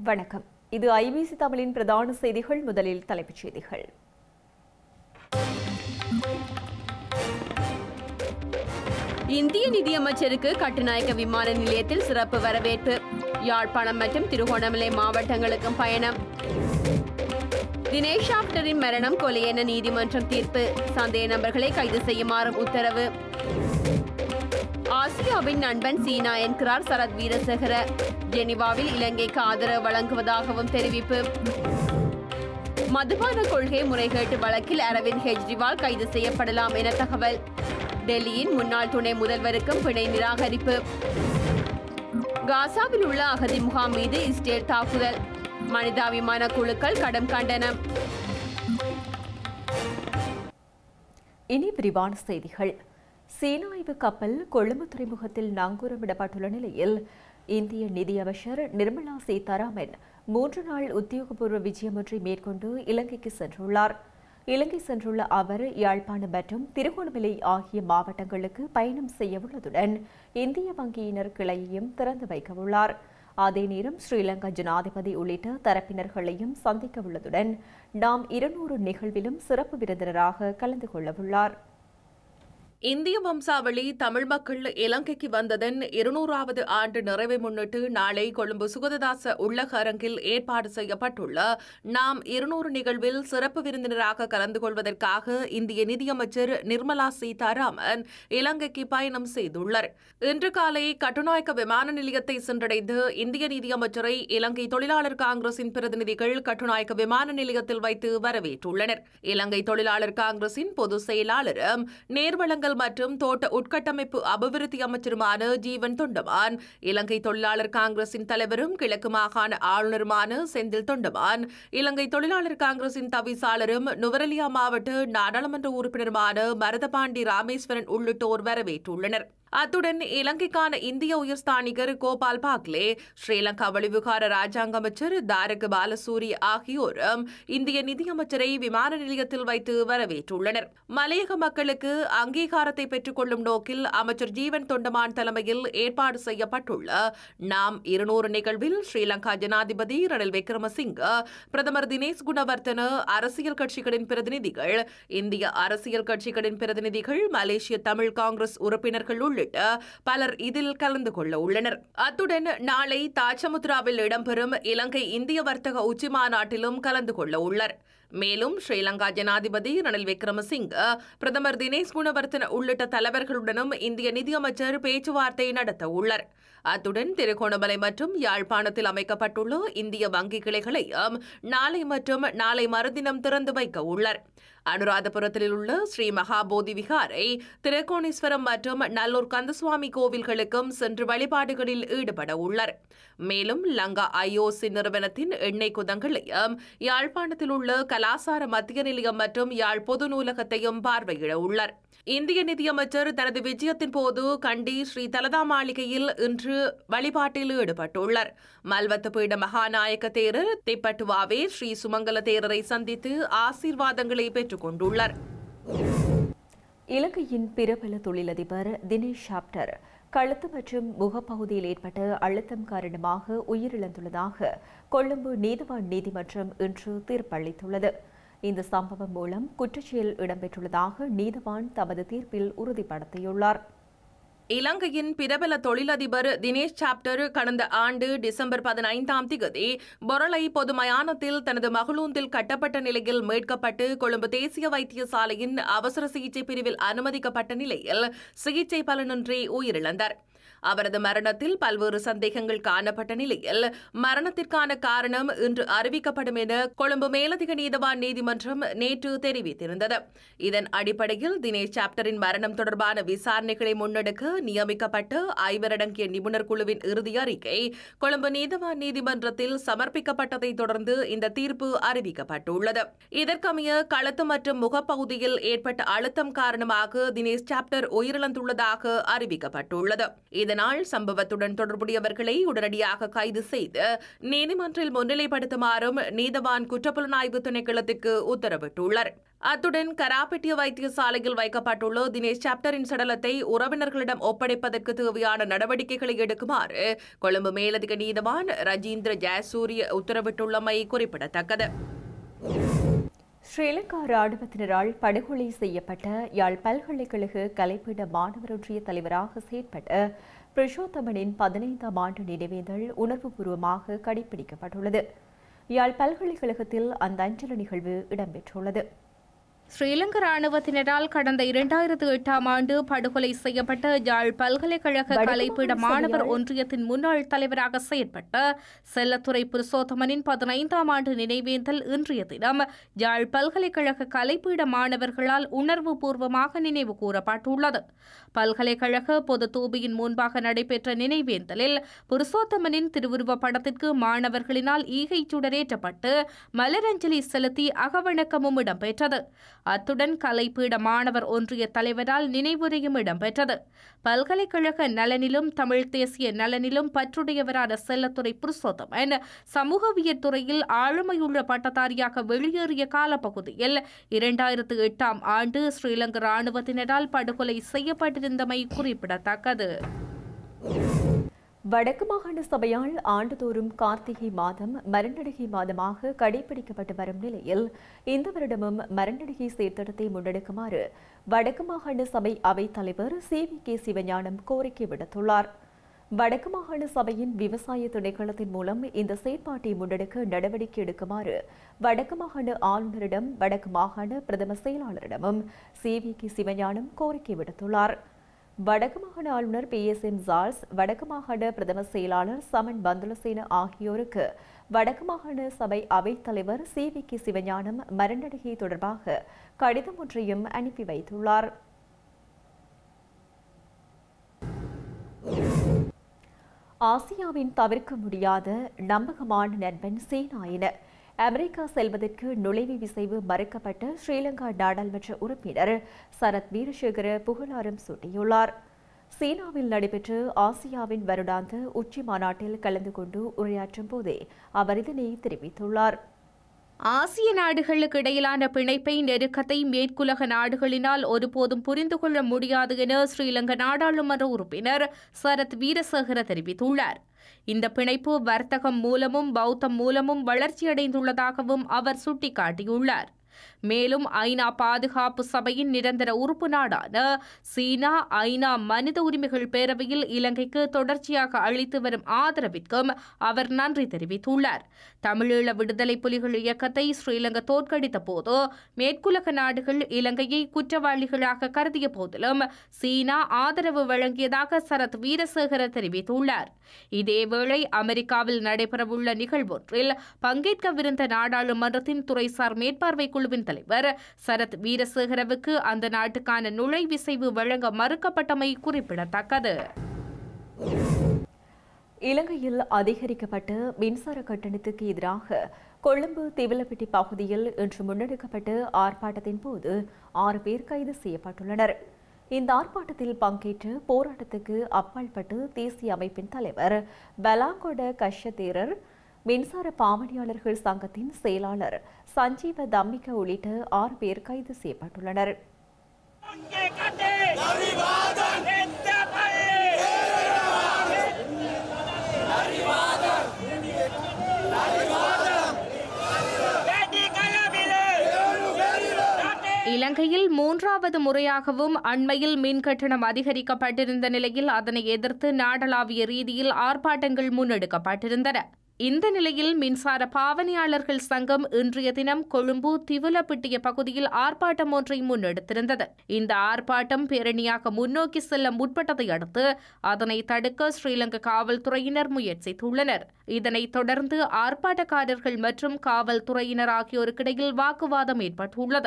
வணக்கம் இது ஐபிசி தமிழின் பிரதான செய்திகள் முதலில் தலைப்புச் செய்திகள் இந்திய நிதியமைச்சருக்கு கட்டுநாயக்க விமான நிலையத்தில் சிறப்பு வரவேற்பு யாழ்ப்பாணம் மற்றும் திருகோணமலை மாவட்டங்களுக்கும் பயணம் தினேஷ் ஆப்டரின் மரணம் கொலை என நீதிமன்றம் தீர்ப்பு சந்தேக நபர்களை கைது செய்யுமாறும் உத்தரவு ஆசியாவின் நண்பன் சீனா என்கிறார் சரத் வீரசேகர ஜெனிவாவில் இலங்கைக்கு ஆதரவு வழங்குவதாகவும் தெரிவிப்பு மதுபான கொள்கை முறைகேட்டு வழக்கில் அரவிந்த் கெஜ்ரிவால் கைது செய்யப்படலாம் என தகவல் டெல்லியின் முன்னாள் துணை முதல்வருக்கும் பிணை நிராகரிப்பு காசாவில் உள்ள அகதி முகாம் மீது இஸ்ரேல் தாக்குதல் மனிதாபிமான குழுக்கள் கடும் கண்டனம் இனி விரிவான செய்திகள் சீனாய்வு கப்பல் கொழும்பு துறைமுகத்தில் நங்கூரமிடப்பட்டுள்ள நிலையில் இந்திய நிதியமைச்சர் நிர்மலா சீதாராமன் மூன்று நாள் உத்தியோகபூர்வ விஜயம் ஒன்றை மேற்கொண்டு இலங்கைக்கு சென்றுள்ளார் இலங்கை சென்றுள்ள அவர் யாழ்ப்பாணம் மற்றும் திருகோணமலை ஆகிய மாவட்டங்களுக்கு பயணம் செய்யவுள்ளதுடன் இந்திய வங்கியினர் கிளையையும் திறந்து வைக்கவுள்ளார் அதே நேரம் ஸ்ரீலங்கா ஜனாதிபதி உள்ளிட்ட தரப்பினர்களையும் சந்திக்க உள்ளதுடன் நாம் இருநூறு நிகழ்விலும் சிறப்பு விருந்தினராக கலந்து கொள்ளவுள்ளார் இந்திய வம்சாவளி தமிழ் மக்கள் இலங்கைக்கு வந்ததன் இருநூறாவது ஆண்டு நிறைவை முன்னிட்டு நாளை கொழும்பு சுகததாச உள்ளக அரங்கில் ஏற்பாடு செய்யப்பட்டுள்ள நாம் இருநூறு நிகழ்வில் சிறப்பு விருந்தினராக கலந்து கொள்வதற்காக இந்திய நிதியமைச்சர் நிர்மலா சீதாராமன் இலங்கைக்கு பயணம் செய்துள்ளார் இன்று காலை கட்டுநாயக்க விமான நிலையத்தை சென்றடைந்து இந்திய நிதியமைச்சரை இலங்கை தொழிலாளர் காங்கிரசின் பிரதிநிதிகள் கட்டுநாயக்க விமான நிலையத்தில் வைத்து வரவேற்றுள்ளனர் இலங்கை தொழிலாளர் காங்கிரசின் பொதுச் செயலாளரும் நேர்வளங்கள் மற்றும் தோட்ட உட்கட்டமைப்பு அபிவிருத்தி அமைச்சருமான ஜீவன் தொண்டமான் இலங்கை தொழிலாளர் காங்கிரசின் தலைவரும் கிழக்கு மாகாண ஆளுநருமான செந்தில் தொண்டமான் இலங்கை தொழிலாளர் காங்கிரசின் தவிசாளரும் நுவரெலியா மாவட்ட நாடாளுமன்ற உறுப்பினருமான மருதபாண்டி ராமேஸ்வரன் உள்ளிட்டோர் வரவேற்றுள்ளனர் அத்துடன் இலங்கைக்கான இந்திய உயர்ஸ்தானிகர் கோபால் பாக்லே ஸ்ரீலங்கா வெளிவிகார ராஜாங்க அமைச்சர் தாரக் பாலசூரி ஆகியோரும் இந்திய நிதியமைச்சரை விமான நிலையத்தில் வைத்து வரவேற்றுள்ளனர் மலையக மக்களுக்கு அங்கீகாரத்தை பெற்றுக் கொள்ளும் நோக்கில் அமைச்சர் ஜீவன் தொண்டமான் தலைமையில் ஏற்பாடு செய்யப்பட்டுள்ள நாம் இருநூறு நிகழ்வில் ஸ்ரீலங்கா ஜனாதிபதி ரணில் விக்ரமசிங்க பிரதமர் தினேஷ் குணவர்த்தன அரசியல் கட்சிகளின் பிரதிநிதிகள் இந்திய அரசியல் கட்சிகளின் பிரதிநிதிகள் மலேசிய தமிழ் காங்கிரஸ் உறுப்பினர்கள் உள்ளிட்ட பலர் இதில் கலந்து கொள்ள உள்ளனர் அத்துடன் நாளை தாச்சமுத்ராவில் இடம்பெறும் இலங்கை இந்திய வர்த்தக உச்சி மாநாட்டிலும் கலந்து கொள்ள உள்ளனர் மேலும் ஸ்ரீலங்கா ஜனாதிபதி ரணில் விக்ரமசிங்க பிரதமர் தினேஷ் குணவர்த்தன உள்ளிட்ட தலைவர்களுடனும் இந்திய நிதியமைச்சர் பேச்சுவார்த்தை நடத்த உள்ளார் அத்துடன் திருகோணமலை மற்றும் யாழ்ப்பாணத்தில் அமைக்கப்பட்டுள்ள இந்திய வங்கி கிளைகளையும் நாளை மற்றும் நாளை மறுதினம் திறந்து வைக்க உள்ளார் அனுராதபுரத்தில் உள்ள ஸ்ரீ மகாபோதி விகாரை திருக்கோணேஸ்வரம் மற்றும் நல்லூர் கந்தசுவாமி கோவில்களுக்கும் சென்று வழிபாடுகளில் ஈடுபட உள்ளார் மேலும் லங்கா ஐஓசி நிறுவனத்தின் எண்ணெய் குதங்களையும் யாழ்ப்பாணத்தில் உள்ள கலாசார மத்திய நிலையம் மற்றும் யாழ் பொது நூலகத்தையும் பார்வையிட உள்ளார் இந்திய நிதியமைச்சர் தனது விஜயத்தின் போது கண்டி ஸ்ரீ தலதா மாளிகையில் இன்று வழிபாட்டில் ஈடுபட்டுள்ளார் மல்வத்து பீட மகாநாயக்க தேரர் திப்பட்டுவாவே ஸ்ரீ சுமங்கல தேரரை சந்தித்து ஆசீர்வாதங்களை பெற்றுக் கொண்டுள்ளார் இலங்கையின் பிரபல தொழிலதிபர் தினேஷ் ஷாப்டர் கழுத்து மற்றும் முகப்பகுதியில் ஏற்பட்ட அழுத்தம் காரணமாக உயிரிழந்துள்ளதாக கொழும்பு நீதிவான் நீதிமன்றம் இன்று தீர்ப்பளித்துள்ளது இந்த சம்பவம் மூலம் குற்றச்செயல் இடம்பெற்றுள்ளதாக நீதிவான் தமது தீர்ப்பில் உறுதிப்படுத்தியுள்ளார் இலங்கையின் பிரபல தொழிலதிபர் தினேஷ் சாப்டர் கடந்த ஆண்டு டிசம்பர் பதினைந்தாம் திகதி பொரளை பொது மயானத்தில் தனது மகளூந்தில் கட்டப்பட்ட நிலையில் மீட்கப்பட்டு கொழும்பு தேசிய வைத்தியசாலையின் அவசர சிகிச்சை பிரிவில் அனுமதிக்கப்பட்ட நிலையில் சிகிச்சை பலனின்றி உயிரிழந்தார் அவரது மரணத்தில் பல்வேறு சந்தேகங்கள் காணப்பட்ட நிலையில் மரணத்திற்கான காரணம் இன்று அறிவிக்கப்படும் என கொழும்பு மேலதிக நீதவான் நீதிமன்றம் நேற்று தெரிவித்திருந்தது இதன் அடிப்படையில் தினேஷ் சாப்டரின் மரணம் தொடர்பான விசாரணைகளை முன்னெடுக்க நியமிக்கப்பட்ட ஐவரடங்கிய நிபுணர் குழுவின் இறுதி அறிக்கை கொழும்பு நீதவான் நீதிமன்றத்தில் சமர்ப்பிக்கப்பட்டதை தொடர்ந்து இந்த தீர்ப்பு அறிவிக்கப்பட்டுள்ளது இதற்கமைய கழுத்து மற்றும் முகப்பகுதியில் ஏற்பட்ட அழுத்தம் காரணமாக தினேஷ் சாப்டர் உயிரிழந்துள்ளதாக அறிவிக்கப்பட்டுள்ளது இதனால் சம்பவத்துடன் தொடர்புடையவர்களை உடனடியாக கைது செய்து நீதிமன்றில் முன்னிலைப்படுத்துமாறும் நீதவான் குற்றப்புலனாய்வு திணைக்களத்திற்கு உத்தரவிட்டுள்ளார் அத்துடன் கராப்பட்டிய வைத்தியசாலையில் வைக்கப்பட்டுள்ள தினேஷ் சாப்டரின் சடலத்தை உறவினர்களிடம் ஒப்படைப்பதற்கு தேவையான நடவடிக்கைகளை எடுக்குமாறு கொழும்பு மேலதிக நீதவான் ரஜீந்திர ஜெயசூரிய உத்தரவிட்டுள்ளமை குறிப்பிடத்தக்கது ஸ்ரீலங்கா ராணுவத்தினரால் படுகொலை செய்யப்பட்ட யாழ் பல்கலைக்கழக கலைப்பீட மாணவர் ஒன்றிய தலைவராக செயற்பட்ட பிரஷோத்தமனின் பதினைந்தாம் ஆண்டு நினைவேந்தல் உணர்வுபூர்வமாக கடைபிடிக்கப்பட்டுள்ளது யாழ் பல்கலைக்கழகத்தில் அந்த அஞ்சலி நிகழ்வு இடம்பெற்றுள்ளது ஸ்ரீலங்கா ராணுவத்தினரால் கடந்த இரண்டாயிரத்து எட்டாம் ஆண்டு படுகொலை செய்யப்பட்ட யாழ் பல்கலைக்கழக வடக்கு கலைப்பீட மாகாண மாணவர் சபையால் ஒன்றியத்தின் முன்னாள் தலைவராக செயற்பட்ட செல்லத்துறை புருஷோத்தமனின் பதினைந்தாம் ஆண்டு நினைவேந்தல் இன்றைய தினம் யாழ் பல்கலைக்கழக கலைப்பீட மாணவர்களால் உணர்வு பூர்வமாக நினைவு கூறப்பட்டுள்ளது பல்கலைக்கழக பொது தூபியின் முன்பாக நடைபெற்ற நினைவேந்தலில் புருஷோத்தமனின் திருவுருவ படத்திற்கு மாணவர்களினால் ஈகை சுடரேற்றப்பட்டு மலரஞ்சலி செலுத்தி அகவணக்கமும் இடம்பெற்றது அத்துடன் கலைப்பீட மாணவர் ஒன்றிய தலைவரால் நினைவுரையும் இடம்பெற்றது பல்கலைக்கழக நலனிலும் தமிழ் தேசிய நலனிலும் பற்றுடையவரான செல்லத்துறை புருஷோத்தமன் சமூகவியல் துறையில் ஆளுமையுள்ள பட்டதாரியாக வெளியேறிய காலப்பகுதியில் இரண்டாயிரத்து எட்டாம் ஆண்டு ஸ்ரீலங்கா ராணுவத்தினரால் படுகொலை செய்யப்பட்டிருந்தமை குறிப்பிடத்தக்கது வடக்கு மாகாண சபையால் ஆண்டுதோறும் கார்த்திகை மாதம் மரநடிகை மாதமாக கடைபிடிக்கப்பட்டு வரும் நிலையில் இந்த வருடமும் மரநடிகை சீர்திருத்தத்தை முன்னெடுக்குமாறு வடக்கு மாகாண சபை அவைத் தலைவர் சி வி கே சிவஞானம் கோரிக்கை விடுத்துள்ளார் வடக்கு மாகாண சபையின் விவசாய திணைக்களத்தின் மூலம் இந்த செயற்பாட்டை முன்னெடுக்க நடவடிக்கை எடுக்குமாறு வடக்கு மாகாண ஆளுநரிடம் வடக்கு மாகாண பிரதம செயலாளரிடமும் சி வி கே சிவஞானம் கோரிக்கை விடுத்துள்ளார் வடக்கு மாகாண ஆளுநர் பி எஸ் எம் ஜார்ஸ் வடக்கு மாகாண பிரதம செயலாளர் சமன் பந்துலசேன ஆகியோருக்கு வடக்கு மாகாண சபை அவைத் தலைவர் சி வி கே சிவஞானம் மரநடிகை தொடர்பாக கடிதம் ஒன்றையும் அனுப்பி வைத்துள்ளார் ஆசியாவின் தவிர்க்க முடியாத நம்பகமான நண்பன் சீனா என அமெரிக்கா செல்வதற்கு நுழைவு விசைவு மறுக்கப்பட்ட ஸ்ரீலங்கா நாடாளுமன்ற உறுப்பினர் சரத் வீரசேகர புகழாரம் சூட்டியுள்ளார் சீனாவில் நடைபெற்ற ஆசியாவின் வருடாந்த உச்சி மாநாட்டில் கலந்து கொண்டு உரையாற்றும் போதே அவர் இதனை தெரிவித்துள்ளார் ஆசிய நாடுகளுக்கு இடையிலான பிணைப்பை நெருக்கத்தை மேற்குலக நாடுகளினால் ஒருபோதும் புரிந்து கொள்ள முடியாது என ஸ்ரீலங்கா நாடாளுமன்ற உறுப்பினர் சரத் வீரசேகர தெரிவித்துள்ளார் இந்த பிணைப்பு வர்த்தகம் மூலமும் பௌத்தம் மூலமும் வளர்ச்சியடைந்துள்ளதாகவும் அவர் சுட்டிக்காட்டியுள்ளார் மேலும் ஐநா பாதுகாப்பு சபையின் நிரந்தர உறுப்பு நாடான சீனா ஐநா மனித உரிமைகள் பேரவையில் இலங்கைக்கு தொடர்ச்சியாக அளித்து வரும் ஆதரவிற்கும் அவர் நன்றி தெரிவித்துள்ளார் தமிழீழ விடுதலை புலிகள் இயக்கத்தை ஸ்ரீலங்கா தோற்கடித்த போது மேற்குலக நாடுகள் இலங்கையை குற்றவாளிகளாக கருதிய போதிலும் சீனா ஆதரவு வழங்கியதாக சரத் வீரசேகர தெரிவித்துள்ளார் இதேவேளை அமெரிக்காவில் நடைபெறவுள்ள நிகழ்வொன்றில் பங்கேற்கவிருந்த நாடாளுமன்றத்தின் துறைசார் மேற்பார்வை குழுவின் தலைவர் சரத் வீரசேகரவுக்கு அந்த நாட்டுக்கான நுழைவிசைவு வழங்க மறுக்கப்பட்டமை குறிப்பிடத்தக்கது இலங்கையில் அதிகரிக்கப்பட்ட மின்சார கட்டணத்துக்கு எதிராக கொழும்பு திவிலப்பட்டி பகுதியில் இன்று முன்னெடுக்கப்பட்ட ஆர்ப்பாட்டத்தின் போது ஆறு பேர் கைது செய்யப்பட்டுள்ளனர் இந்த ஆர்ப்பாட்டத்தில் பங்கேற்று போராட்டத்துக்கு அப்பாற்பட்டு தேசிய அமைப்பின் தலைவர் பலாங்கொட கஷ்யதேரர் மின்சார பாவனையாளர்கள் சங்கத்தின் செயலாளர் சஞ்சீவ தம்மிக உள்ளிட்ட ஆறு பேர் கைது செய்யப்பட்டுள்ளனர் இலங்கையில் மூன்றாவது முறையாகவும் அண்மையில் மின் கட்டணம் அதிகரிக்கப்பட்டிருந்த நிலையில் அதனை எதிர்த்து நாடளாவிய ரீதியில் ஆர்ப்பாட்டங்கள் முன்னெடுக்கப்பட்டிருந்தன இந்த நிலையில் மின்சார பாவனையாளர்கள் சங்கம் இன்றைய தினம் கொழும்பு திவுலப்பிட்டிய பகுதியில் ஆர்ப்பாட்டம் ஒன்றை முன்னெடுத்திருந்தது இந்த ஆர்ப்பாட்டம் பேரணியாக முன்னோக்கி செல்ல முற்பட்டதை அடுத்து அதனை தடுக்க ஸ்ரீலங்கா காவல்துறையினர் முயற்சித்துள்ளனர் இதனைத் தொடர்ந்து ஆர்ப்பாட்டக்காரர்கள் மற்றும் காவல்துறையினர் ஆகியோருக்கிடையில் வாக்குவாதம் ஏற்பட்டுள்ளது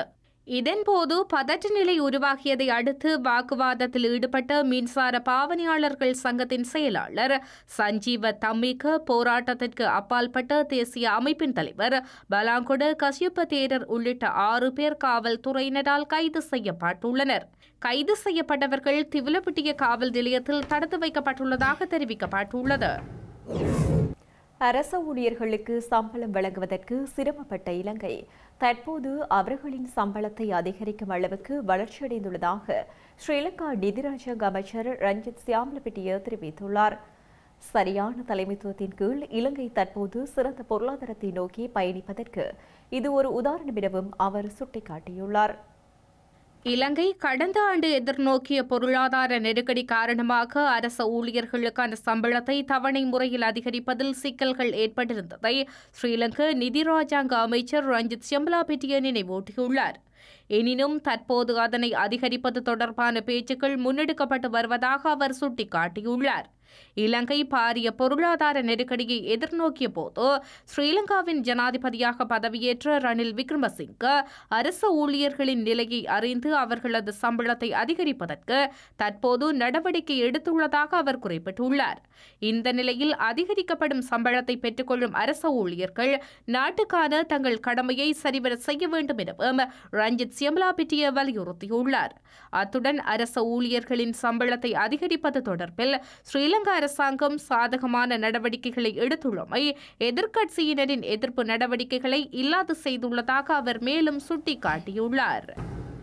இதன்போது பதற்ற நிலை உருவாகியதை அடுத்து வாக்குவாதத்தில் ஈடுபட்ட மின்சார பாவனையாளர்கள் சங்கத்தின் செயலாளர் சஞ்சீவ தம்மிக்க போராட்டத்திற்கு அப்பால்பட்ட தேசிய அமைப்பின் தலைவர் பலாங்கொட கசியப்ப தேரர் உள்ளிட்ட ஆறு பேர் காவல்துறையினரால் கைது செய்யப்பட்டுள்ளனர் கைது செய்யப்பட்டவர்கள் திவிலப்பிட்டிய காவல் நிலையத்தில் தடுத்து வைக்கப்பட்டுள்ளதாக தெரிவிக்கப்பட்டுள்ளது அரச ஊழியர்களுக்கு சம்பளம் வழங்குவதற்கு சிரமப்பட்ட இலங்கை தற்போது அவர்களின் சம்பளத்தை அதிகரிக்கும் அளவுக்கு வளர்ச்சியடைந்துள்ளதாக ஸ்ரீலங்கா நிதிராஜாங்க அமைச்சர் ரஞ்சித் சியாம்லபிட்டிய தெரிவித்துள்ளார் சரியான தலைமைத்துவத்தின் கீழ் இலங்கை தற்போது சிறந்த பொருளாதாரத்தை நோக்கி பயணிப்பதற்கு இது ஒரு உதாரணம் எனவும் அவர் சுட்டிக்காட்டியுள்ளார் இலங்கை கடந்த ஆண்டு எதிர்நோக்கிய பொருளாதார நெருக்கடி காரணமாக அரச ஊழியர்களுக்கான சம்பளத்தை தவணை முறையில் அதிகரிப்பதில் சிக்கல்கள் ஏற்பட்டிருந்ததை ஸ்ரீலங்கா நிதி ராஜாங்க அமைச்சர் ரஞ்சித் செம்பலாபிட்டிய நினைவூட்டியுள்ளார் எனினும் தற்போது அதனை அதிகரிப்பது தொடர்பான பேச்சுக்கள் முன்னெடுக்கப்பட்டு வருவதாக அவர் சுட்டிக்காட்டியுள்ளார் இலங்கை பாரிய பொருளாதார நெருக்கடியை எதிர்நோக்கிய போது ஸ்ரீலங்காவின் ஜனாதிபதியாக பதவியேற்ற ரணில் விக்ரமசிங்க அரசு ஊழியர்களின் நிலையை அறிந்து அவர்களது சம்பளத்தை அதிகரிப்பதற்கு தற்போது நடவடிக்கை எடுத்துள்ளதாக அவர் குறிப்பிட்டுள்ளார் இந்த நிலையில் அதிகரிக்கப்படும் சம்பளத்தை பெற்றுக்கொள்ளும் அரசு ஊழியர்கள் நாட்டுக்கான தங்கள் கடமையை சரிவர செய்ய வேண்டும் எனவும் ரஞ்சித் சியமலாபிட்டிய வலியுறுத்தியுள்ளார் அத்துடன் அரச ஊழியர்களின் சம்பளத்தை அதிகரிப்பது தொடர்பில் ஸ்ரீலங்கா அரசாங்கம் சாதகமான நடவடிக்கைகளை எடுத்துள்ளமை எதிர்க்கட்சியினரின் எதிர்ப்பு நடவடிக்கைகளை இல்லாது செய்துள்ளதாக அவர் மேலும் சுட்டிக்காட்டியுள்ளார்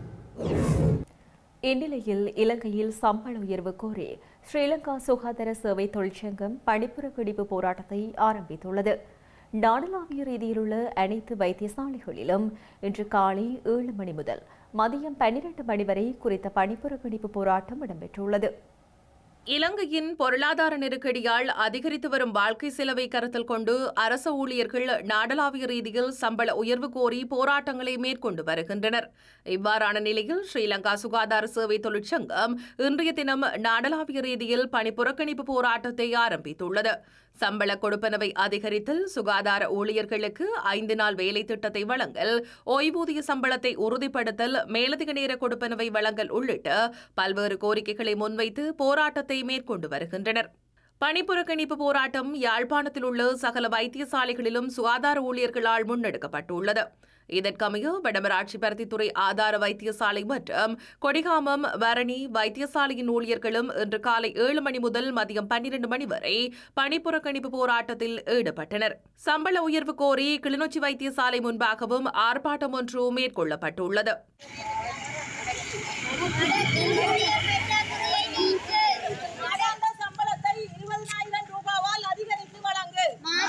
இந்நிலையில் இலங்கையில் சம்பள உயர்வு கோரி ஸ்ரீலங்கா சுகாதார சேவை தொழிற்சங்கம் பணிப்புறக்கணிப்பு போராட்டத்தை ஆரம்பித்துள்ளது நாடளாவிய ரீதியிலுள்ள அனைத்து வைத்தியசாலைகளிலும் இன்று காலை ஏழு மணி முதல் மதியம் பன்னிரண்டு மணி வரை குறித்த பணிப்புறக்கணிப்பு போராட்டம் இடம்பெற்றுள்ளது இலங்கையின் பொருளாதார நெருக்கடியால் அதிகரித்து வரும் வாழ்க்கை செலவை கருத்தில் கொண்டு அரச ஊழியர்கள் நாடளாவிய ரீதியில் சம்பள உயர்வு கோரி போராட்டங்களை மேற்கொண்டு வருகின்றனர் இவ்வாறான நிலையில் ஸ்ரீலங்கா சுகாதார சேவை தொழிற்சங்கம் இன்றைய தினம் நாடளாவிய ரீதியில் பணி புறக்கணிப்பு போராட்டத்தை ஆரம்பித்துள்ளது சம்பள கொடுப்பனவை அதிகரித்தல் சுகாதார ஊழியர்களுக்கு ஐந்து நாள் வேலை திட்டத்தை வழங்கல் ஓய்வூதிய சம்பளத்தை உறுதிப்படுத்தல் மேலதிக நேர கொடுப்பனவை வழங்கல் உள்ளிட்ட பல்வேறு கோரிக்கைகளை முன்வைத்து போராட்டத்தை மேற்கொண்டு வருகின்றனர் பணிப்புறக்கணிப்பு போராட்டம் யாழ்ப்பாணத்தில் உள்ள சகல வைத்தியசாலைகளிலும் சுகாதார ஊழியர்களால் முன்னெடுக்கப்பட்டுள்ளது இதற்கமைய வடமராட்சி பருத்தித்துறை ஆதார வைத்தியசாலை மற்றும் கொடிகாமம் வரணி வைத்தியசாலையின் ஊழியர்களும் இன்று காலை ஏழு மணி முதல் மதியம் பன்னிரண்டு மணி வரை பணிப்புறக்கணிப்பு போராட்டத்தில் ஈடுபட்டனர் சம்பள உயர்வு கோரி கிளிநொச்சி வைத்தியசாலை முன்பாகவும் ஆர்ப்பாட்டம் ஒன்று மேற்கொள்ளப்பட்டுள்ளது மாதாந்த சம்பளத்தை இருபதனாயிரம் ரூபாவால் அதிகரித்து வழங்கு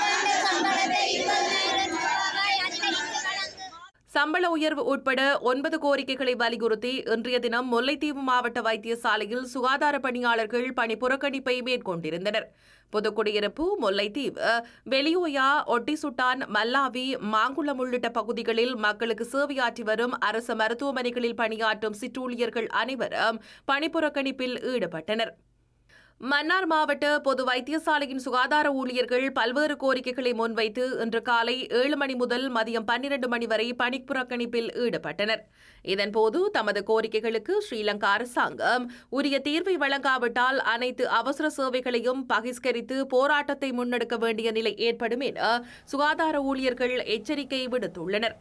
சம்பள உயர்வு உட்பட ஒன்பது கோரிக்கைகளை வலியுறுத்தி இன்றைய தினம் முல்லைத்தீவு மாவட்ட வைத்தியசாலையில் சுகாதார பணியாளர்கள் பணி புறக்கணிப்பை மேற்கொண்டிருந்தனர் புதுக்குடியிருப்பு முல்லைத்தீவு வெளியோயா ஒட்டிசுட்டான் மல்லாவி மாங்குளம் உள்ளிட்ட பகுதிகளில் மக்களுக்கு சேவையாற்றி வரும் அரசு மருத்துவமனைகளில் பணியாற்றும் சிற்றூழியர்கள் அனைவரும் பணிப்புறக்கணிப்பில் ஈடுபட்டனர் மன்னார் மாவட்ட பொது வைத்தியசாலையின் சுகாதார ஊழியர்கள் பல்வேறு கோரிக்கைகளை முன்வைத்து இன்று காலை ஏழு மணி முதல் மதியம் பன்னிரண்டு மணி வரை பணிப்புறக்கணிப்பில் ஈடுபட்டனர் இதன்போது தமது கோரிக்கைகளுக்கு ஸ்ரீலங்கா அரசாங்கம் உரிய தீர்வை வழங்காவிட்டால் அனைத்து அவசர சேவைகளையும் பகிஷ்கரித்து போராட்டத்தை முன்னெடுக்க வேண்டிய நிலை ஏற்படும் என சுகாதார ஊழியர்கள் எச்சரிக்கை விடுத்துள்ளனர்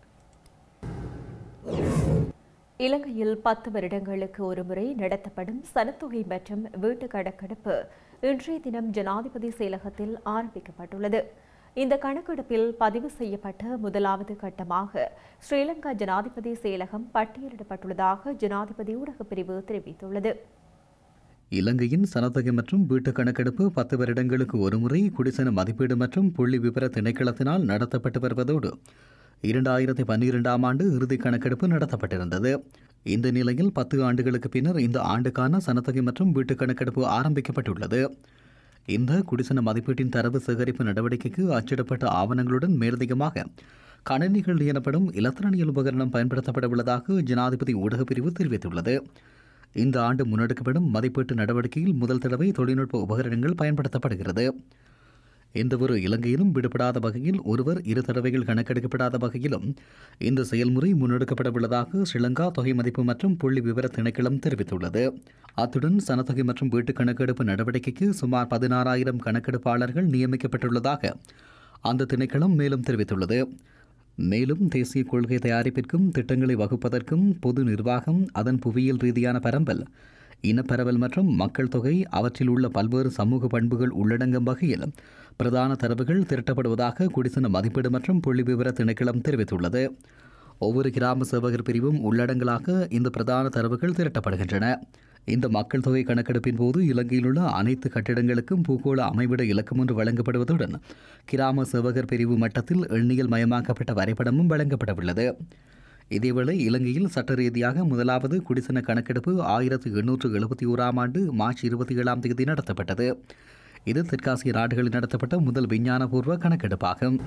இலங்கையில் பத்து வருடங்களுக்கு ஒருமுறை நடத்தப்படும் சனத்தொகை மற்றும் வீட்டு கணக்கெடுப்பு இன்றைய தினம் ஜனாதிபதி செயலகத்தில் ஆரம்பிக்கப்பட்டுள்ளது இந்த கணக்கெடுப்பில் பதிவு செய்யப்பட்ட முதலாவது கட்டமாக ஸ்ரீலங்கா ஜனாதிபதி செயலகம் பட்டியலிடப்பட்டுள்ளதாக ஜனாதிபதி ஊடகப் பிரிவு தெரிவித்துள்ளது இலங்கையின் சனத்தொகை மற்றும் வீட்டு கணக்கெடுப்பு பத்து வருடங்களுக்கு ஒருமுறை குடிசன மதிப்பீடு மற்றும் புள்ளி விவர திணைக்களத்தினால் நடத்தப்பட்டு வருவதோடு இரண்டாயிரத்தி பன்னிரெண்டாம் ஆண்டு இறுதி கணக்கெடுப்பு நடத்தப்பட்டிருந்தது இந்த நிலையில் பத்து ஆண்டுகளுக்கு பின்னர் இந்த ஆண்டுக்கான சனத்தொகை மற்றும் வீட்டு கணக்கெடுப்பு ஆரம்பிக்கப்பட்டுள்ளது இந்த குடிசன மதிப்பீட்டின் தரவு சேகரிப்பு நடவடிக்கைக்கு அச்சிடப்பட்ட ஆவணங்களுடன் மேலதிகமாக கணினிகள் எனப்படும் இலத்திரனியல் உபகரணம் பயன்படுத்தப்பட உள்ளதாக ஜனாதிபதி ஊடகப் பிரிவு தெரிவித்துள்ளது இந்த ஆண்டு முன்னெடுக்கப்படும் மதிப்பீட்டு நடவடிக்கையில் முதல் தடவை தொழில்நுட்ப உபகரணங்கள் பயன்படுத்தப்படுகிறது எந்தவொரு இலங்கையிலும் விடுபடாத வகையில் ஒருவர் இரு தடவைகள் கணக்கெடுக்கப்படாத வகையிலும் இந்த செயல்முறை முன்னெடுக்கப்படவுள்ளதாக ஸ்ரீலங்கா தொகை மதிப்பு மற்றும் புள்ளி விவர திணைக்களம் தெரிவித்துள்ளது அத்துடன் சனத்தொகை மற்றும் வீட்டுக் கணக்கெடுப்பு நடவடிக்கைக்கு சுமார் பதினாறாயிரம் கணக்கெடுப்பாளர்கள் நியமிக்கப்பட்டுள்ளதாக அந்த திணைக்களம் மேலும் தெரிவித்துள்ளது மேலும் தேசிய கொள்கை தயாரிப்பிற்கும் திட்டங்களை வகுப்பதற்கும் பொது நிர்வாகம் அதன் புவியியல் ரீதியான பரம்பல் இனப்பரவல் மற்றும் மக்கள் தொகை அவற்றில் உள்ள பல்வேறு சமூக பண்புகள் உள்ளடங்கும் வகையில் பிரதான தரவுகள் திரட்டப்படுவதாக குடிசன மதிப்பீடு மற்றும் புள்ளி விவர திணைக்களம் தெரிவித்துள்ளது ஒவ்வொரு கிராம சேவகர் பிரிவும் உள்ளடங்களாக இந்த பிரதான தரவுகள் திரட்டப்படுகின்றன இந்த மக்கள் தொகை கணக்கெடுப்பின் போது இலங்கையில் உள்ள அனைத்து கட்டிடங்களுக்கும் பூகோள அமைவிட இலக்கம் ஒன்று வழங்கப்படுவதுடன் கிராம சேவகர் பிரிவு மட்டத்தில் எண்ணியல் மயமாக்கப்பட்ட வரைபடமும் வழங்கப்படவுள்ளது இதேவேளை இலங்கையில் சட்ட ரீதியாக முதலாவது குடிசன கணக்கெடுப்பு ஆயிரத்து எண்ணூற்று எழுபத்தி ஓராம் ஆண்டு மார்ச் இருபத்தி ஏழாம் தேதி நடத்தப்பட்டது இது தெற்காசிய நாடுகளில் நடத்தப்பட்ட முதல் விஞ்ஞானபூர்வ கணக்கெடுப்பாகும்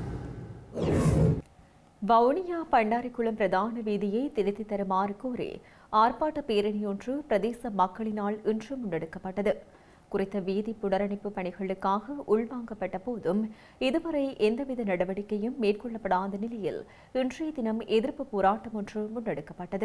வவுனியா பண்டாரிக்குளம் பிரதான வீதியை திருத்தி தருமாறு கோரி ஆர்ப்பாட்ட பேரணியொன்று பிரதேச மக்களினால் இன்று முன்னெடுக்கப்பட்டது குறித்த வீதி புனரமைப்பு பணிகளுக்காக உள்வாங்கப்பட்ட போதும் இதுவரை எந்தவித நடவடிக்கையும் மேற்கொள்ளப்படாத நிலையில் இன்றைய தினம் எதிர்ப்பு போராட்டம் ஒன்று முன்னெடுக்கப்பட்டது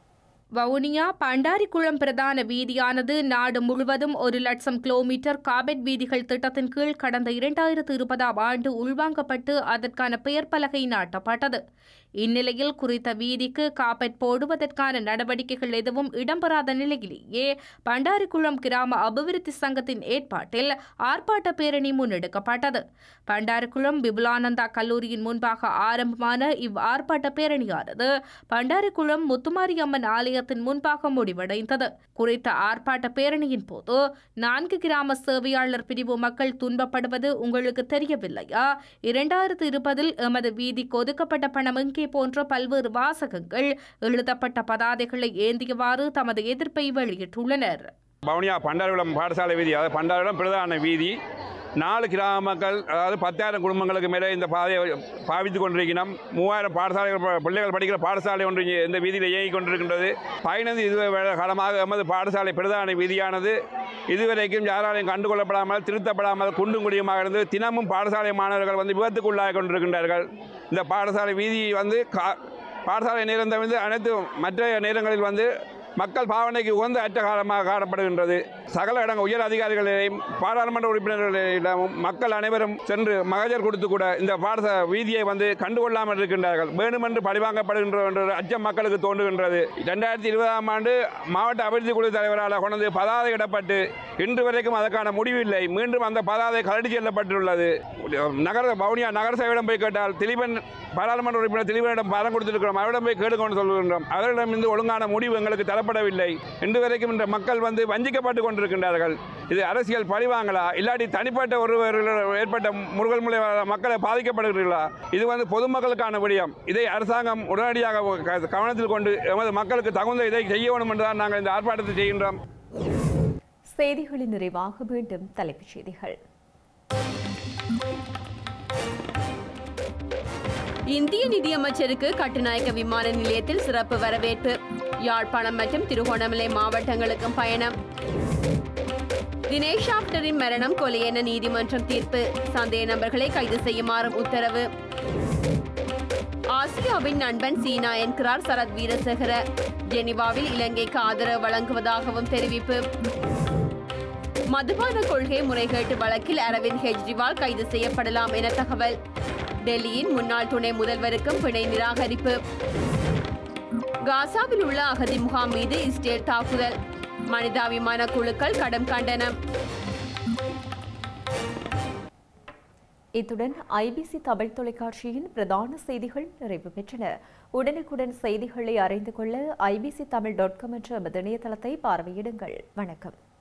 வவுனியா பண்டாரிக்குளம் பிரதான வீதியானது நாடு முழுவதும் ஒரு லட்சம் கிலோமீட்டர் காபெட் வீதிகள் திட்டத்தின் கீழ் கடந்த இரண்டாயிரத்து இருபதாம் ஆண்டு உள்வாங்கப்பட்டு அதற்கான பெயர் பலகை நாட்டப்பட்டது இந்நிலையில் குறித்த வீதிக்கு காப்பெட் போடுவதற்கான நடவடிக்கைகள் எதுவும் இடம்பெறாத நிலையிலேயே பண்டாரிக்குளம் கிராம அபிவிருத்தி சங்கத்தின் ஏற்பாட்டில் ஆர்ப்பாட்ட பேரணி முன்னெடுக்கப்பட்டது பண்டாரிக்குளம் விபுலானந்தா கல்லூரியின் முன்பாக ஆரம்பமான இவ் ஆர்ப்பாட்ட பேரணியானது பண்டாரிக்குளம் முத்துமாரியம்மன் ஆலயத்தின் முன்பாக முடிவடைந்தது குறித்த ஆர்ப்பாட்ட பேரணியின் போது நான்கு கிராம சேவையாளர் பிரிவு மக்கள் துன்பப்படுவது உங்களுக்கு தெரியவில்லையா இரண்டாயிரத்து இருபதில் எமது வீதிக்கு ஒதுக்கப்பட்ட பணம் எங்கே போன்ற பல்வேறு வாசகங்கள் எழுதப்பட்ட பதாதைகளை ஏந்தியவாறு தமது எதிர்ப்பை வெளியிட்டுள்ளனர் வவுனியா பண்டாரகுளம் பாடசாலை வீதி அதாவது பண்டாரகுளம் பிரதான வீதி நாலு கிராம மக்கள் அதாவது பத்தாயிரம் குடும்பங்களுக்கு மேலே இந்த பாதையை பாவித்து கொண்டிருக்கிறோம் மூவாயிரம் பாடசாலைகள் ப- பிள்ளைகள் படிக்கிற பாடசாலை ஒன்று இங்கே இந்த வீதியில் இயங்கிக் கொண்டிருக்கின்றது பதினைந்து இது காலமாக எமது பாடசாலை பிரதான வீதியானது இதுவரைக்கும் யாராலையும் கண்டுகொள்ளப்படாமல் திருத்தப்படாமல் குண்டும் குடியுமாக இருந்து தினமும் பாடசாலை மாணவர்கள் வந்து விபத்துக்குள்ளாக கொண்டிருக்கின்றார்கள் இந்த பாடசாலை வீதி வந்து கா பாடசாலை நேரம் தவிர்த்து அனைத்து மற்ற நேரங்களில் வந்து மக்கள் பாவனைக்கு உகந்த அற்ற காலமாக காணப்படுகின்றது சகல இடங்கள் உயர் அதிகாரிகளையும் பாராளுமன்ற உறுப்பினர்களிடமும் மக்கள் அனைவரும் சென்று மகஜர் கொடுத்து கூட இந்த பாடச வீதியை வந்து கண்டுகொள்ளாமல் இருக்கின்றார்கள் வேண்டுமென்று பழிவாங்கப்படுகின்ற என்ற அச்சம் மக்களுக்கு தோன்றுகின்றது ரெண்டாயிரத்தி இருபதாம் ஆண்டு மாவட்ட அபிவிருத்தி குழு தலைவரால் கொண்டு பதாதை இடப்பட்டு இன்று வரைக்கும் அதற்கான முடிவு இல்லை மீண்டும் அந்த பதாதை கலடி செல்லப்பட்டுள்ளது நகர வவுனியா நகர சேவையிடம் போய் கேட்டால் திலீபன் பாராளுமன்ற உறுப்பினர் திலீபனிடம் பலம் கொடுத்திருக்கிறோம் அவரிடம் போய் கேட்டுக்கொண்டு சொல்கின்றோம் அவரிடம் இருந்து ஒழுங்கான முடிவு எங்களுக்கு தரப்படவில்லை இன்று வரைக்கும் இந்த மக்கள் வந்து வஞ்சிக்கப்பட்டு கொண்டிருக்கின்றார்கள் இது அரசியல் பழிவாங்களா இல்லாட்டி தனிப்பட்ட ஒருவர் ஏற்பட்ட முருகல் முறை மக்களை பாதிக்கப்படுகிறீர்களா இது வந்து பொதுமக்களுக்கான விடயம் இதை அரசாங்கம் உடனடியாக க- கவனத்தில் கொண்டு எமது மக்களுக்கு தகுந்த இதை செய்ய வேண்டும் என்றுதான் நாங்கள் இந்த ஆர்ப்பாட்டத்தை செய்கின்றோம் செய்திகளின் நிறைவாக மீண்டும் தலைப்புச் செய்திகள் இந்திய நிதியமைச்சருக்கு கட்டுநாயக்க விமான நிலையத்தில் சிறப்பு வரவேற்பு யாழ்ப்பாணம் மற்றும் திருகோணமலை மாவட்டங்களுக்கும் பயணம் தினேஷ் ஆப்டரின் மரணம் கொலை என நீதிமன்றம் தீர்ப்பு சந்தேக நபர்களை கைது செய்யுமாறும் உத்தரவு ஆசியாவின் நண்பன் சீனா என்கிறார் சரத் வீரசேகர ஜெனிவாவில் இலங்கைக்கு ஆதரவு வழங்குவதாகவும் தெரிவிப்பு மதுபான கொள்கை முறைகேட்டு வழக்கில் அரவிந்த் கெஜ்ரிவால் கைது செய்யப்படலாம் என தகவல் டெல்லியின் முன்னாள் துணை முதல்வருக்கும் பிணை நிராகரிப்பு காசாவில் உள்ள அகதி முகாம் மீது இஸ்ரேல் தாக்குதல் மனிதாபிமான குழுக்கள் கடும் கண்டனம் இத்துடன் ஐபிசி தமிழ் தொலைக்காட்சியின் பிரதான செய்திகள் நிறைவு பெற்றன உடனுக்குடன் செய்திகளை அறிந்து கொள்ள ஐபிசி தமிழ் டாட் காம் என்ற எமது இணையதளத்தை பார்வையிடுங்கள் வணக்கம்